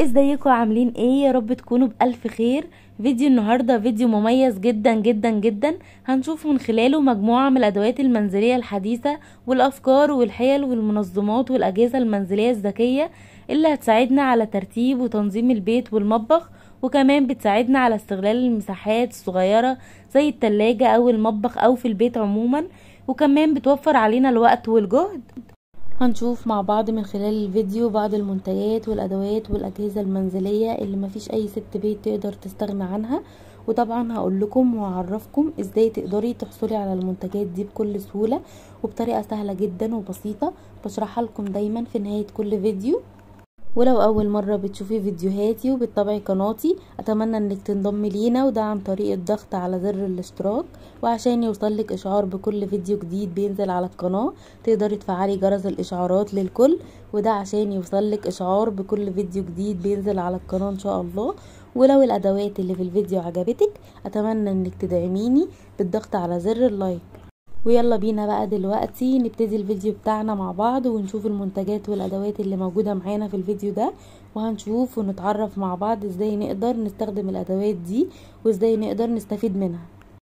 ازيكم عاملين ايه يا رب تكونوا بألف خير فيديو النهاردة فيديو مميز جدا جدا جدا هنشوف من خلاله مجموعة من الأدوات المنزلية الحديثة والأفكار والحيل والمنظمات والأجهزة المنزلية الذكية اللي هتساعدنا على ترتيب وتنظيم البيت والمطبخ وكمان بتساعدنا على استغلال المساحات الصغيرة زي التلاجة أو المطبخ أو في البيت عموما وكمان بتوفر علينا الوقت والجهد هنشوف مع بعض من خلال الفيديو بعض المنتجات والادوات والاجهزه المنزليه اللي مفيش اي ست بيت تقدر تستغنى عنها وطبعا هقول لكم واعرفكم ازاي تقدري تحصلي على المنتجات دي بكل سهوله وبطريقه سهله جدا وبسيطه بشرحها لكم دايما في نهايه كل فيديو ولو اول مرة بتشوفي فيديوهاتي وبتتابعي قناتي اتمنى انك تنضمي لينا وده عن طريق الضغط على زر الاشتراك وعشان يوصلك اشعار بكل فيديو جديد بينزل على القناة تقدري تفعلي جرس الاشعارات للكل وده عشان يوصلك اشعار بكل فيديو جديد بينزل على القناة ان شاء الله ولو الادوات اللي في الفيديو عجبتك اتمنى انك تدعميني بالضغط على زر اللايك ويلا بينا بقى دلوقتي نبتدي الفيديو بتاعنا مع بعض ونشوف المنتجات والادوات اللي موجودة معانا في الفيديو ده وهنشوف ونتعرف مع بعض ازاي نقدر نستخدم الادوات دي وازاي نقدر نستفيد منها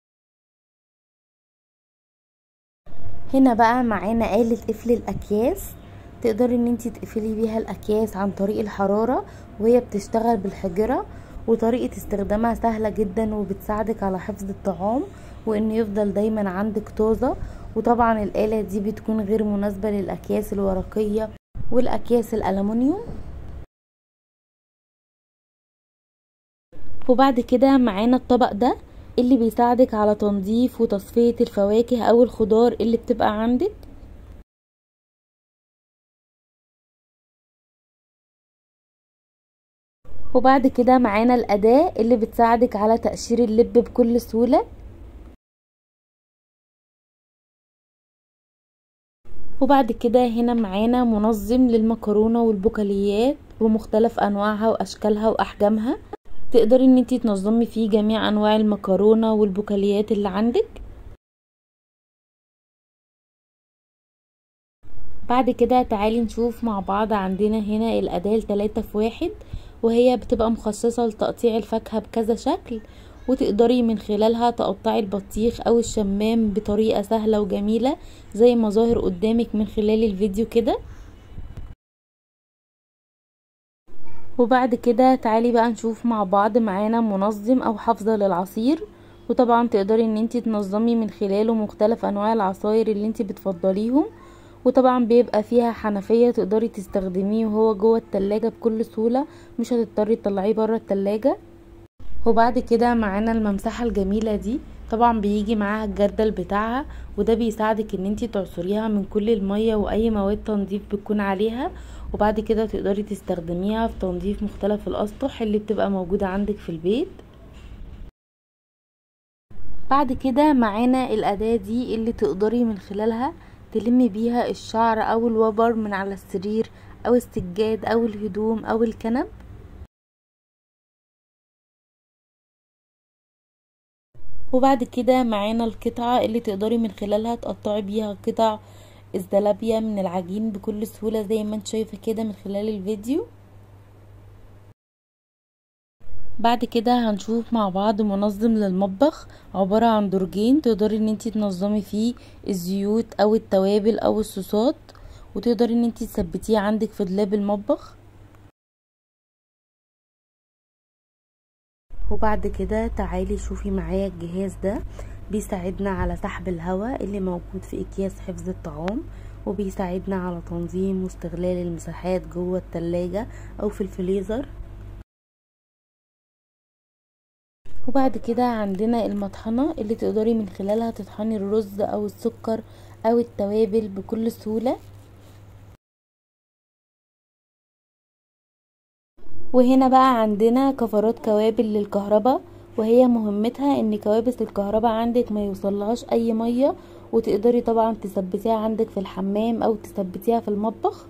هنا بقى معانا آلة قفل الأكياس تقدري ان انتي تقفلي بيها الأكياس عن طريق الحرارة وهي بتشتغل بالحجرة وطريقة استخدامها سهلة جدا وبتساعدك على حفظ الطعام وان يفضل دايما عندك طازة وطبعا الآلة دي بتكون غير مناسبة للأكياس الورقية والأكياس الألمنيوم وبعد كده معانا الطبق ده اللي بيساعدك على تنظيف وتصفية الفواكه او الخضار اللي بتبقى عندك وبعد كده معانا الأداة اللي بتساعدك على تقشير اللب بكل سهولة وبعد كده هنا معانا منظم للمكرونة والبقوليات ومختلف أنواعها وأشكالها وأحجامها تقدري ان انتي تنظمي فيه جميع انواع المكرونه والبقوليات اللي عندك بعد كده تعالي نشوف مع بعض عندنا هنا الاداه التلاتة في واحد وهي بتبقى مخصصة لتقطيع الفاكهة بكذا شكل وتقدري من خلالها تقطعي البطيخ او الشمام بطريقة سهلة وجميلة زي ما ظاهر قدامك من خلال الفيديو كده وبعد كده تعالي بقى نشوف مع بعض معانا منظم او حافظة للعصير وطبعا تقدري ان انتي تنظمي من خلاله مختلف انواع العصاير اللي انتي بتفضليهم وطبعا بيبقى فيها حنفية تقدري تستخدميه وهو جوه التلاجة بكل سهولة مش هتضطري تطلعيه بره التلاجة وبعد كده معانا الممسحة الجميلة دي طبعا بيجي معاها الجردل بتاعها وده بيساعدك ان انتي تعصريها من كل المية واي مواد تنظيف بتكون عليها وبعد كده تقدري تستخدميها في تنظيف مختلف الاسطح اللي بتبقى موجودة عندك في البيت بعد كده معانا الاداة دي اللي تقدري من خلالها تلمي بيها الشعر او الوبر من على السرير او السجاد او الهدوم او الكنب وبعد كده معانا القطعة اللي تقدري من خلالها تقطعي بيها قطع الزلابية من العجين بكل سهولة زي ما انت شايفة كده من خلال الفيديو بعد كده هنشوف مع بعض منظم للمطبخ عبارة عن درجين تقدري ان انتي تنظمي فيه الزيوت او التوابل او الصوصات وتقدري ان انتي تثبتيه عندك في دولاب المطبخ وبعد كده تعالي شوفي معايا الجهاز ده بيساعدنا على سحب الهواء اللي موجود في اكياس حفظ الطعام وبيساعدنا على تنظيم واستغلال المساحات جوه التلاجة او في الفريزر وبعد كده عندنا المطحنة اللي تقدري من خلالها تطحني الرز او السكر او التوابل بكل سهولة وهنا بقى عندنا كفرات كوابل للكهرباء وهي مهمتها ان كوابس الكهرباء عندك ما يوصلهاش اي مية وتقدري طبعا تثبتيها عندك في الحمام او تثبتيها في المطبخ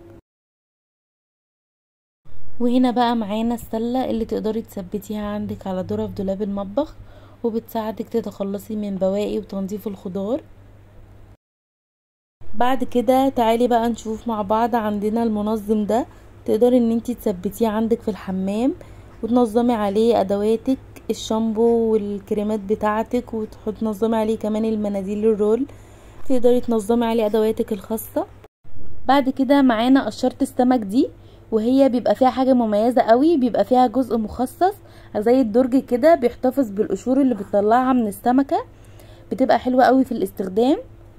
وهنا بقى معانا السلة اللي تقدري تثبتيها عندك على ذرة في دولاب المطبخ وبتساعدك تتخلصي من بواقي وتنظيف الخضار بعد كده تعالي بقى نشوف مع بعض عندنا المنظم ده تقدري ان انتي تثبتيه عندك في الحمام وتنظمي عليه ادواتك الشامبو والكريمات بتاعتك وتنظمي عليه كمان المناديل الرول تقدري تنظمي عليه ادواتك الخاصه بعد كده معانا قشره السمك دي وهي بيبقى فيها حاجه مميزه قوي بيبقى فيها جزء مخصص زي الدرج كده بيحتفظ بالقشور اللي بتطلعها من السمكه بتبقى حلوه قوي في الاستخدام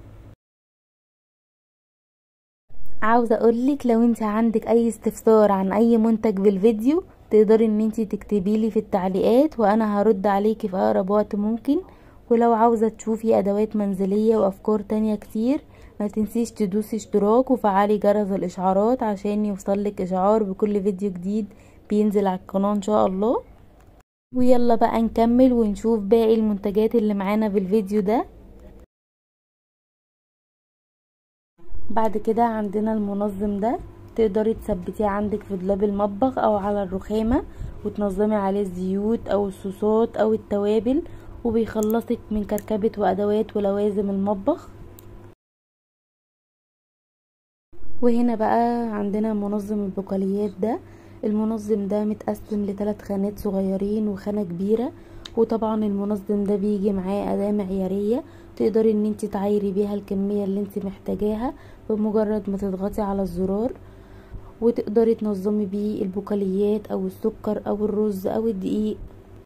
عاوزه اقولك لو انت عندك اي استفسار عن اي منتج بالفيديو تقدري ان انت تكتبي لي في التعليقات وانا هرد عليكي في اقرب وقت ممكن ولو عاوزه تشوفي ادوات منزليه وافكار تانية كتير ما تنسيش تدوسي اشتراك وفعلي جرس الاشعارات عشان يوصلك اشعار بكل فيديو جديد بينزل على القناه ان شاء الله ويلا بقى نكمل ونشوف باقي المنتجات اللي معانا بالفيديو ده بعد كده عندنا المنظم ده تقدري تثبتيه عندك في دولاب المطبخ او على الرخامة وتنظمي عليه الزيوت او الصوصات او التوابل وبيخلصك من كركبة وادوات ولوازم المطبخ وهنا بقى عندنا منظم البقاليات ده المنظم ده متقسم لثلاث خانات صغيرين وخانة كبيرة وطبعا المنظم ده بيجي معاه اداة معيارية تقدري ان انت تعايري بيها الكمية اللي انت محتاجاها بمجرد ما تضغطي على الزرار وتقدري تنظمي بيه البقاليات او السكر او الرز او الدقيق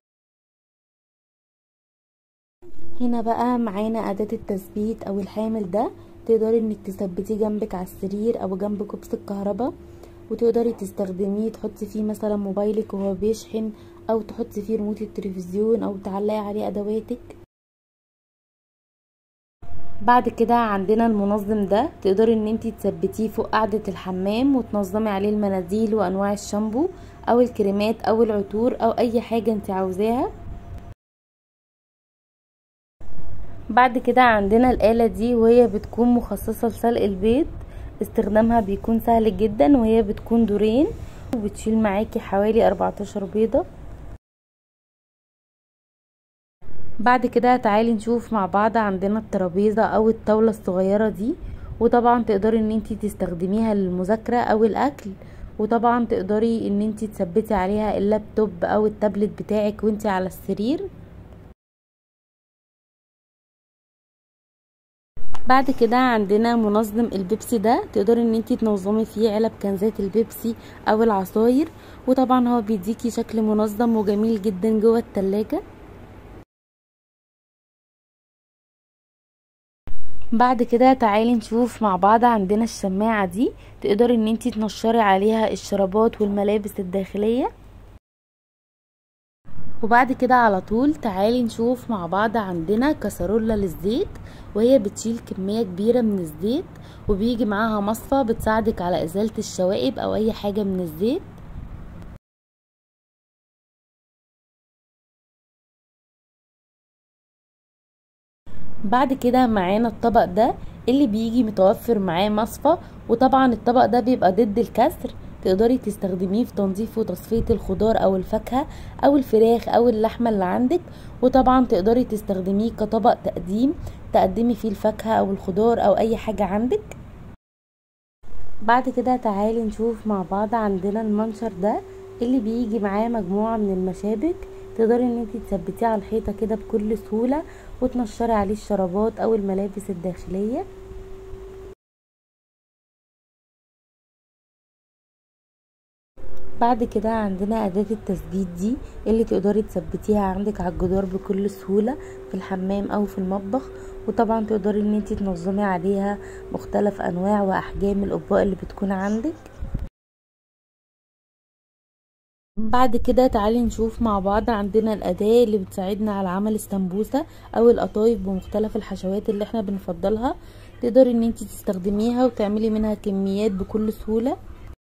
هنا بقى معانا اداة التثبيت او الحامل ده تقدري انك تثبتيه جنبك على السرير او جنب كوبس الكهرباء وتقدري تستخدميه تحطي فيه مثلا موبايلك وهو بيشحن او تحطي فيه ريموت التلفزيون او تعلقي عليه ادواتك بعد كده عندنا المنظم ده تقدري ان انتي تثبتيه فوق قاعدة الحمام وتنظمي عليه المناديل وانواع الشامبو او الكريمات او العطور او اي حاجة انت عاوزاها بعد كده عندنا الآلة دي وهي بتكون مخصصة لسلق البيض استخدامها بيكون سهل جدا وهي بتكون دورين وبتشيل معاكي حوالي 14 بيضة بعد كده تعالي نشوف مع بعض عندنا الترابيزة او الطاولة الصغيرة دي وطبعا تقدري ان انتي تستخدميها للمذاكرة او الاكل وطبعا تقدري ان انتي تثبتي عليها اللابتوب او التابلت بتاعك وانتي على السرير بعد كده عندنا منظم البيبسي ده تقدري ان انتي تنظمي فيه علب كنزات البيبسي او العصاير وطبعا هو بيديكي شكل منظم وجميل جدا جوه التلاجة بعد كده تعالي نشوف مع بعض عندنا الشماعة دي تقدري ان انتي تنشري عليها الشرابات والملابس الداخلية وبعد كده على طول تعالي نشوف مع بعض عندنا كسرولة للزيت وهي بتشيل كمية كبيرة من الزيت وبيجي معاها مصفى بتساعدك على ازالة الشوائب او اي حاجة من الزيت بعد كده معانا الطبق ده اللي بيجي متوفر معاه مصفى وطبعا الطبق ده بيبقى ضد الكسر تقدري تستخدميه في تنظيف وتصفية الخضار او الفاكهة او الفراخ او اللحمة اللي عندك وطبعا تقدري تستخدميه كطبق تقديم تقدمي فيه الفاكهة او الخضار او اي حاجة عندك بعد كده تعالي نشوف مع بعض عندنا المنشر ده اللي بيجي معاه مجموعة من المشابك تقدري ان انتي تثبتيه على الحيطة كده بكل سهولة وتنشري عليه الشرابات او الملابس الداخلية بعد كده عندنا أداة التثبيت دي اللي تقدري تثبتيها عندك على الجدار بكل سهولة في الحمام أو في المطبخ وطبعا تقدري ان انتي تنظمي عليها مختلف أنواع وأحجام الأطباق اللي بتكون عندك بعد كده تعالي نشوف مع بعض عندنا الأداة اللي بتساعدنا على عمل السمبوسة أو القطايف بمختلف الحشوات اللي احنا بنفضلها تقدري ان انتي تستخدميها وتعملي منها كميات بكل سهولة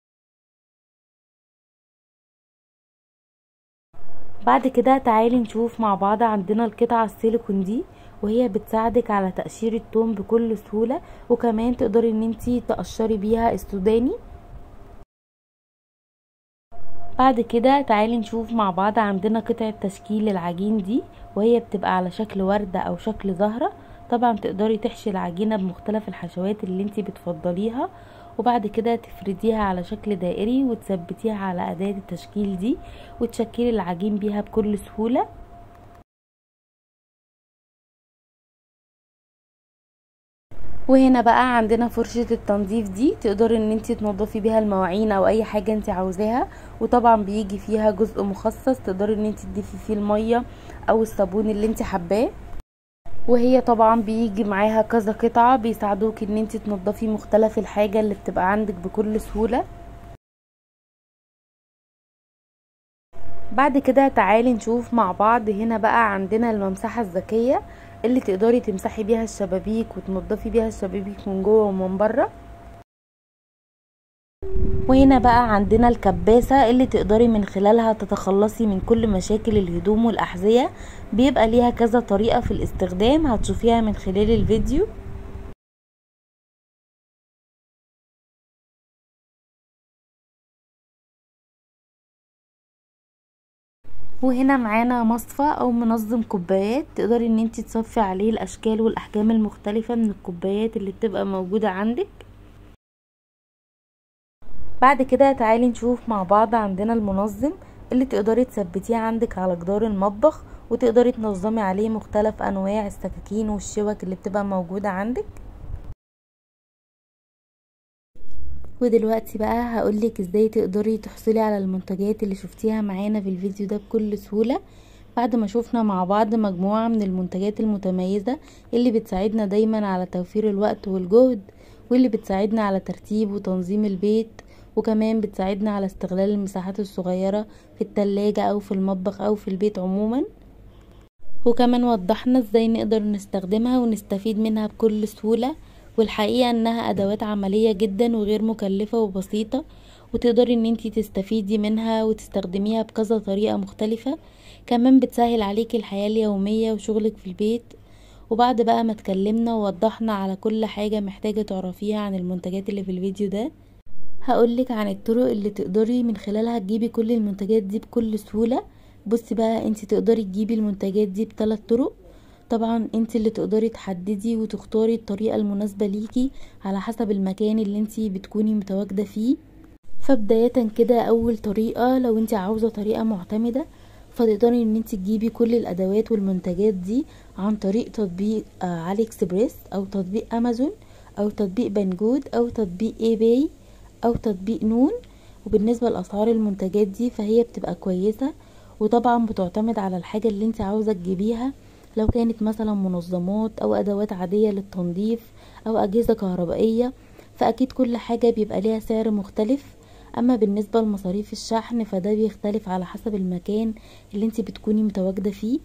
بعد كده تعالي نشوف مع بعض عندنا القطعة السيليكون دي وهي بتساعدك على تقشير التوم بكل سهولة وكمان تقدري ان انتي تقشري بيها السوداني بعد كده تعالي نشوف مع بعض عندنا قطعة تشكيل العجين دي وهي بتبقى على شكل وردة او شكل زهرة طبعا تقدري تحشي العجينة بمختلف الحشوات اللي انتي بتفضليها وبعد كده تفرديها على شكل دائري وتثبتيها على اداة التشكيل دي وتشكلي العجين بيها بكل سهولة وهنا بقى عندنا فرشة التنظيف دي تقدري ان انت تنظفي بيها المواعين او اي حاجة انت عاوزاها وطبعا بيجي فيها جزء مخصص تقدري ان انت تضيفي فيه المية او الصابون اللي انت حباه وهي طبعا بيجي معاها كذا قطعة بيساعدوك ان انت تنضفي مختلف الحاجة اللي بتبقى عندك بكل سهولة بعد كده تعالي نشوف مع بعض هنا بقى عندنا الممسحة الذكية اللي تقدري تمسحي بيها الشبابيك وتنضفي بيها الشبابيك من جوه ومن بره وهنا بقى عندنا الكباسة اللي تقدري من خلالها تتخلصي من كل مشاكل الهدوم والأحذية بيبقى ليها كذا طريقة في الاستخدام هتشوفيها من خلال الفيديو وهنا معانا مصفى او منظم كوبايات تقدري ان انت تصفي عليه الاشكال والاحجام المختلفة من الكوبايات اللي بتبقى موجودة عندك بعد كده تعالي نشوف مع بعض عندنا المنظم اللي تقدري تثبتيه عندك على جدار المطبخ وتقدري تنظمي عليه مختلف انواع السكاكين والشوك اللي بتبقى موجودة عندك ودلوقتي بقى هقولك ازاي تقدري تحصلي على المنتجات اللي شفتيها معانا في الفيديو ده بكل سهولة بعد ما شوفنا مع بعض مجموعة من المنتجات المتميزة اللي بتساعدنا دايما على توفير الوقت والجهد واللي بتساعدنا على ترتيب وتنظيم البيت وكمان بتساعدنا على استغلال المساحات الصغيرة في التلاجة او في المطبخ او في البيت عموما وكمان وضحنا ازاي نقدر نستخدمها ونستفيد منها بكل سهولة والحقيقة انها ادوات عملية جدا وغير مكلفة وبسيطة وتقدري ان انتي تستفيدي منها وتستخدميها بكذا طريقة مختلفة كمان بتسهل عليكي الحياة اليومية وشغلك في البيت وبعد بقى ما اتكلمنا ووضحنا على كل حاجة محتاجة تعرفيها عن المنتجات اللي في الفيديو ده هقولك عن الطرق اللي تقدري من خلالها تجيبي كل المنتجات دي بكل سهولة بصي بقى انتي تقدري تجيبي المنتجات دي بثلاث طرق طبعا انت اللي تقدري تحددي وتختاري الطريقة المناسبة ليكي على حسب المكان اللي انت بتكوني متواجدة فيه فبداية كده اول طريقة لو انت عاوزة طريقة معتمدة فتقدري ان انت تجيبي كل الادوات والمنتجات دي عن طريق تطبيق علي اكسبريس او تطبيق امازون او تطبيق بنجود او تطبيق اي باي او تطبيق نون وبالنسبة لاسعار المنتجات دي فهي بتبقى كويسة وطبعا بتعتمد على الحاجة اللي انت عاوزة تجيبيها لو كانت مثلا منظمات او ادوات عادية للتنظيف او اجهزة كهربائية فاكيد كل حاجة بيبقى ليها سعر مختلف اما بالنسبة لمصاريف الشحن فده بيختلف على حسب المكان اللي انت بتكوني متواجدة فيه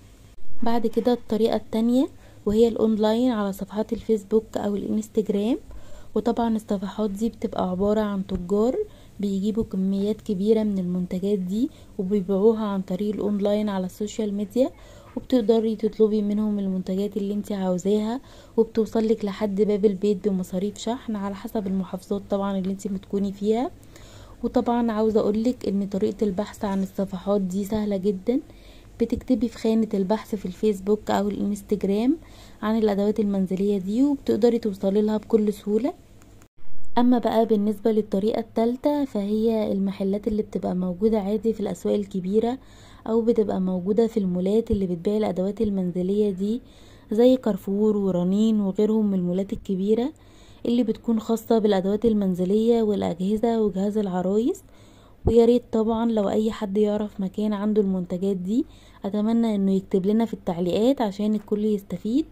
بعد كده الطريقة التانية وهي الاونلاين على صفحات الفيسبوك او الانستجرام وطبعا الصفحات دي بتبقى عبارة عن تجار بيجيبوا كميات كبيرة من المنتجات دي وبيبيعوها عن طريق الاونلاين على السوشيال ميديا وبتقدري تطلبي منهم المنتجات اللي انت عاوزاها وبتوصلك لحد باب البيت بمصاريف شحن على حسب المحافظات طبعا اللي انت بتكوني فيها وطبعا عاوزة اقولك ان طريقة البحث عن الصفحات دي سهلة جدا بتكتبي في خانة البحث في الفيسبوك او الانستجرام عن الادوات المنزلية دي وبتقدري توصلي لها بكل سهولة اما بقى بالنسبة للطريقة التالتة فهي المحلات اللي بتبقى موجودة عادي في الاسواق الكبيرة او بتبقى موجودة في المولات اللي بتبيع الادوات المنزلية دي زي كارفور ورنين وغيرهم من المولات الكبيرة اللي بتكون خاصة بالادوات المنزلية والاجهزة وجهاز العرايس وياريت طبعا لو اي حد يعرف مكان عنده المنتجات دي اتمنى انه يكتب لنا في التعليقات عشان الكل يستفيد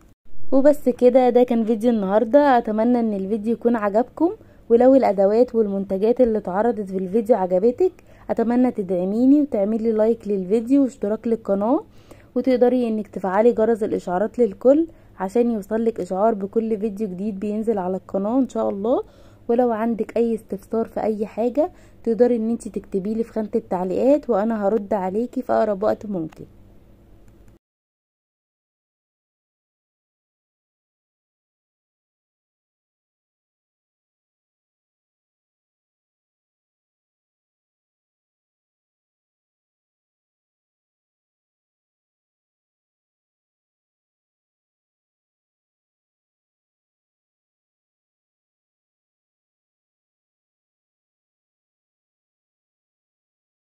وبس كده ده كان فيديو النهاردة اتمنى ان الفيديو يكون عجبكم ولو الادوات والمنتجات اللي اتعرضت في الفيديو عجبتك اتمنى تدعميني وتعملي لايك للفيديو واشتراك للقناة وتقدري انك تفعلي جرس الاشعارات للكل عشان يوصلك اشعار بكل فيديو جديد بينزل على القناة ان شاء الله ولو عندك اي استفسار في اي حاجة تقدري ان انت تكتبيلي في خانة التعليقات وانا هرد عليكي في اقرب وقت ممكن